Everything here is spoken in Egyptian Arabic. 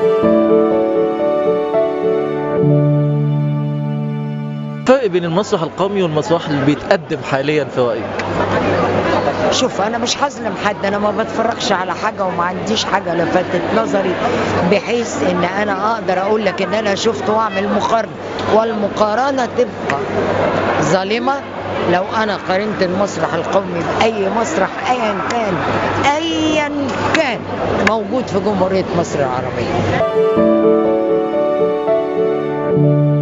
الفرق بين المسرح القومي والمسرح اللي بيتقدم حاليا في رايك شوف انا مش هظلم حد انا ما بتفرجش على حاجه وما عنديش حاجه لفتت نظري بحيث ان انا اقدر اقول لك ان انا شفت واعمل مقارنه والمقارنه تبقى ظالمه لو انا قارنت المسرح القومي باي مسرح ايا كان ايا كان موجود في جمهوريه مصر العربيه